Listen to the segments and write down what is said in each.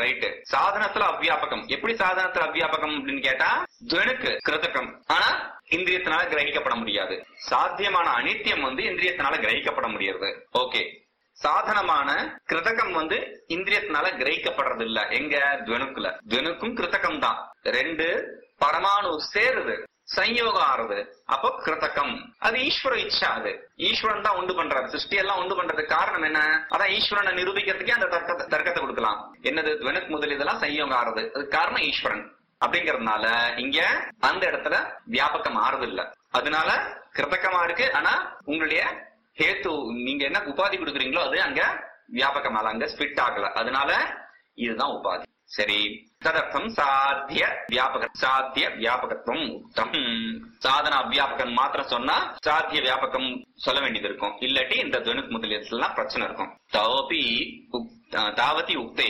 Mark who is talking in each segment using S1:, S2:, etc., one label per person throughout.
S1: right சாதனத்துல அவ்வியாபகம் எப்படி சாதனத்துல அவ்வியாபகம் அப்படின்னு கேட்டா துவனுக்கு கிருதகம் ஆனா இந்திரியத்தினால கிரகிக்கப்பட முடியாது சாத்தியமான அனித்தியம் வந்து இந்திரியத்தினால கிரகிக்கப்பட முடியாது ஓகே சாதனமான கிருதகம் வந்து இந்திரியத்தினால கிரகிக்கப்படுறது இல்ல எங்க துவனுக்குல துவனுக்கும் கிருதகம் தான் ரெண்டு பரமாணு சேருது சம்யோகம் ஆறுது அப்போ கிருதகம் அது ஈஸ்வர இச்சா அது ஈஸ்வரன் தான் உண்டு பண்றாரு சிருஷ்டி எல்லாம் உண்டு பண்றதுக்கு காரணம் என்ன அதான் ஈஸ்வரனை நிரூபிக்கிறதுக்கே அந்த தர்க்கத்தை தர்க்கத்தை கொடுக்கலாம் என்னது துவனுக்கு முதல் இதெல்லாம் சம்யோகம் ஆறுது அதுக்கு காரணம் ஈஸ்வரன் அப்படிங்கறதுனால இங்க அந்த இடத்துல வியாபகம் ஆறுது இல்ல அதனால கிருதகமா இருக்கு ஆனா உங்களுடைய ஹேத்து நீங்க என்ன உபாதி கொடுக்குறீங்களோ அது அங்க வியாபகமால அங்க ஸ்பிட் ஆகல அதனால இதுதான் உபாதி சரி ததர்த்தம் சாத்திய வியாபக சாத்திய வியாபகத்துவம் உத்தம் சாதன அவ்வியாபகம் மாத்திரம் சொன்னா சாத்திய வியாபகம் சொல்ல வேண்டியது இருக்கும் இல்லாட்டி இந்த துவனுக்கு முதலியதுலாம் பிரச்சனை இருக்கும் தவபி உக்- தாவதி உக்தே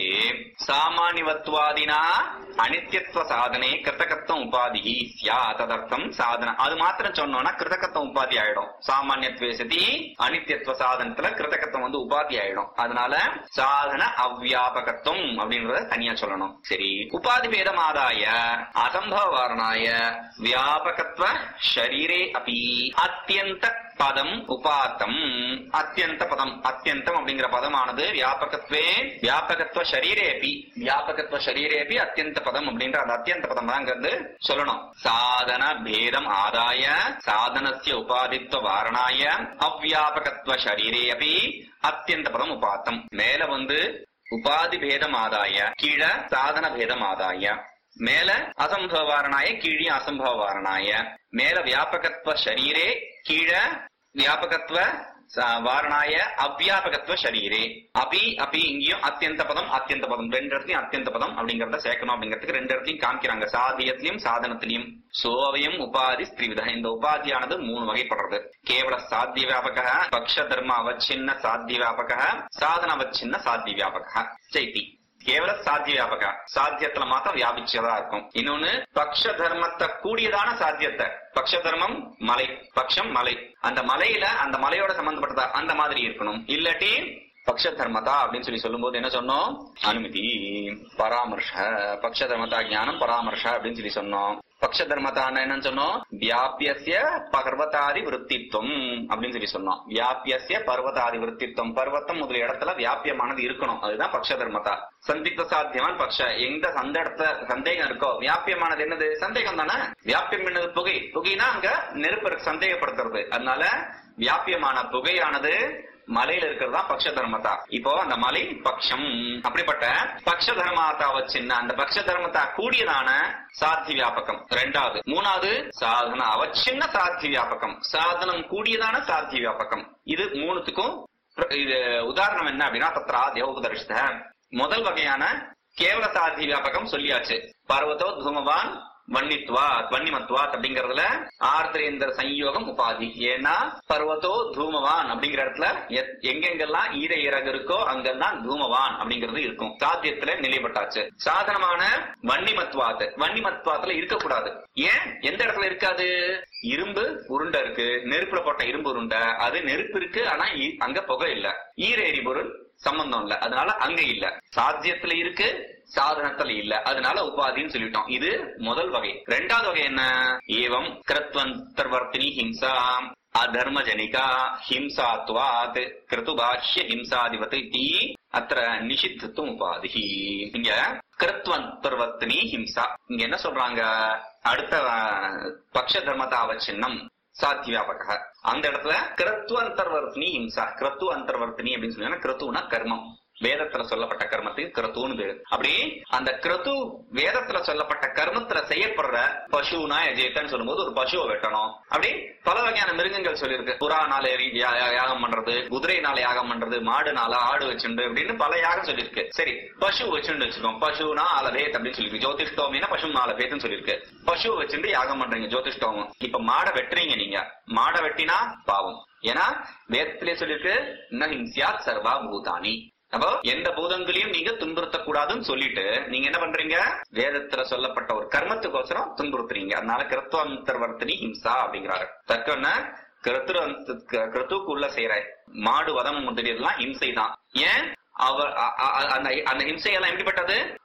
S1: சாமானியவத்வாதினா அனித்யத்துவ சாதனை கிருத்தகத்துவம் உபாதி ஸ்யா ததர்த்தம் சாதன அது மாத்திரம் சொன்னோம்னா கிருத்தகத்துவம் உபாதி ஆயிடும் சாமானியத்துவ சதி அனித்யத்துவ சாதனத்துல கிருத்தகத்துவம் வந்து உபாதி ஆயிடும் அதனால சாதன அவ்வியாபகத்துவம் அப்படின்றத தனியா சொல்லணும் சரி உபாதி பேதம் ஆதாய அசம்பவ வாரணாய வியாபகத்துவ ஷரீரே அபி அத்தியந்த பதம் உபாத்தம் அத்தியந்த பதம் அத்தியந்தம் அப்படிங்கிற பதமானது வியாபகத்வே வியாபகத்துவ ஷரீரேபி வியாபகத்துவ ஷரீரேபி அத்தியந்த பதம் அப்படின்ற அந்த அத்தியந்த பதம் தாங்கிறது சொல்லணும் சாதன பேதம் ஆதாய சாதனஸ்ய உபாதித்வ வாரணாய அவ்வியாபகத்துவ ஷரீரே அபி அத்தியந்த பதம் உபாத்தம் மேல வந்து உபாதி பேதம் ஆதாய கீழ சாதன பேதம் ஆதாய மேல அசம்பவ வாரணாய கீழே அசம்பவ வாரணாய மேல வியாபகத்துவ ஷரீரே கீழ வியாபகத்துவ ச- வாரணாய அவ்வியாபகத்துவ ஷரீரே அபி அபி இங்கேயும் அத்தியந்த பதம் அத்தியந்த பதம் ரெண்டு இடத்துலயும் அத்தியந்த பதம் அப்படிங்கறத சேர்க்கணும் அப்படிங்கிறதுக்கு ரெண்டு இடத்துலயும் காமிக்கிறாங்க சாதியத்திலையும் சாதனத்திலையும் சோவயம் உபாதி ஸ்திரிவித இந்த உபாதியானது மூணு வகைப்படுறது கேவல சாத்திய வியாபக பக்ஷ தர்ம அவச்சின்ன சாத்திய வியாபக சாதன அவச்சின்ன சாத்திய வியாபக சைத்தி கேவல சாத்திய வியாபக சாத்தியத்துல மாத்திரம் வியாபிச்சதா இருக்கும் இன்னொன்னு பக்ஷ தர்மத்தை கூடியதான சாத்தியத்தை பக்ஷ தர்மம் மலை பக்ஷம் மலை அந்த மலையில அந்த மலையோட சம்பந்தப்பட்டதா அந்த மாதிரி இருக்கணும் இல்லாட்டி பக்ஷ தர்மதா அப்படின்னு சொல்லி சொல்லும்போது என்ன சொன்னோம் அனுமதி பராமர்ஷ பக்ஷ தர்மதா ஞானம் பராமர்ஷ அப்படின்னு சொல்லி சொன்னோம் பக்ஷ தர்மதான என்னன்னு சொன்னோம் வியாபியசிய பர்வதாதி விருத்தித்வம் அப்படின்னு சொல்லி சொன்னோம் வியாபியசிய பர்வதாதி விருத்தித்வம் பர்வத்தம் முதலிய இடத்துல வியாபியமானது இருக்கணும் அதுதான் பக்ஷ தர்மதா சந்தித்த சாத்தியமான பக்ஷ எந்த அந்த இடத்துல சந்தேகம் இருக்கோ வியாபியமானது என்னது சந்தேகம் தானே வியாபியம் என்னது புகை புகைனா அங்க நெருப்பு இருக்கு, சந்தேகப்படுத்துறது அதனால வியாபியமான புகையானது மலையில இருக்கிறது தான் பக்ஷ தர்மதா இப்போ அந்த மலை பக்ஷம் அப்படிப்பட்ட பக்ஷ தர்மாத்தா வச்சின்ன அந்த பக்ஷ தர்மத்தா கூடியதான சாத்தி வியாபகம் ரெண்டாவது மூணாவது சாதன அவச்சின்ன சாத்தி வியாபகம் சாதனம் கூடியதான சாத்தி வியாபகம் இது மூணுத்துக்கும் பிர- இது உதாரணம் என்ன அப்படின்னா தத்ரா தேவோபதர்ஷித முதல் வகையான கேவல சாத்தி வியாபகம் சொல்லியாச்சு பர்வதோ தூமவான் வன்னித்வாத் வன்னிமத்வாத் அப்படிங்கறதுல ஆர்திரேந்திர சம்யோகம் உபாதி ஏன்னா பர்வதோ தூமவான் அப்படிங்கிற இடத்துல எத்- எங்கெங்கெல்லாம் ஈர இறகு இருக்கோ அங்கெல்லாம் தூமவான் அப்படிங்கிறது இருக்கும் சாத்தியத்துல நிலைப்பட்டாச்சு சாதனமான வன்னிமத்வாத் வன்னிமத்வாத்துல இருக்கக்கூடாது ஏன் எந்த இடத்துல இருக்காது இரும்பு உருண்டை இருக்கு நெருப்புல போட்ட இரும்பு உருண்டை அது நெருப்பு இருக்கு ஆனா இ- அங்க புகை இல்ல ஈர எரிபொருள் சம்பந்தம் இல்ல அதனால அங்க இல்ல சாத்தியத்துல இருக்கு சாதனத்துல இல்ல அதனால உபாதின்னு சொல்லிட்டோம் இது முதல் வகை ரெண்டாவது வகை என்ன ஏவம் கிருத்வந்தர்வர்த்தினி ஹிம்சா அதர்மஜனிகா ஹிம்சாத்வாத் கிருத்துபாஷ்ய ஹிம்சாதிபத் இதி அத்திர நிஷித்தத்துவம் உபாதி இங்க கிருத்வந்தர்வர்த்தினி ஹிம்சா இங்க என்ன சொல்றாங்க அடுத்த அஹ், பக்ஷ தர்மதாவ சின்னம் சாத்தி வியாபக அந்த இடத்துல கிருத்துவ அந்தர்வர்த்தினி ஹிம்சா கிருத்துவ அந்தர்வர்த்தினி அப்படின்னு சொன்னா கிருத்துவனா கர்மம் வேதத்துல சொல்லப்பட்ட கர்மத்துக்கு கிரத்துன்னு பேரு அப்படி அந்த கிரத்து வேதத்துல சொல்லப்பட்ட கர்மத்துல செய்யப்படுற பசுனா எஜேத்தன்னு சொல்லும்போது ஒரு பசுவை வெட்டணும் அப்படி பல வகையான மிருகங்கள் சொல்லியிருக்கு புறானால யா- யா- யாகம் பண்றது குதிரைனால யாகம் பண்றது மாடுனால ஆடு வச்சுண்டு அப்படின்னு பல யாகம் சொல்லியிருக்கு சரி பசு வச்சுண்டு வச்சுக்கோம் பசுனா ஆலவேத் அப்படின்னு சொல்லியிருக்கு ஜோதிஷ்டோமினா பசு ஆலவேத்னு சொல்லியிருக்கு பசுவை வச்சுட்டு யாகம் பண்றீங்க ஜோதிஷ்டோமம் இப்ப மாடை வெட்டுறீங்க நீங்க மாடை வெட்டினா பாவம் ஏன்னா வேதத்திலே சொல்லியிருக்கு ந ஹிம்சியாத் சர்வா பூதானி அப்போ எந்த பூதங்களையும் நீங்க துன்புறுத்தக்கூடாதுன்னு சொல்லிட்டு நீங்க என்ன பண்றீங்க வேதத்துல சொல்லப்பட்ட ஒரு கர்மத்துக்கோசரம் துன்புறுத்துறீங்க அதனால கிருத்துவந்தர்வர்த்தினி ஹிம்சா அப்படிங்கிறாரு தர்க்கம் என்ன கிருத்து கிருத்துக்கு உள்ள செய்யற மாடு வதம் முதலியதெல்லாம் ஹிம்சை தான் ஏன் அவ அ- அ- அந்த அந்த ஹிம்சையெல்லாம் எப்படிப்பட்டது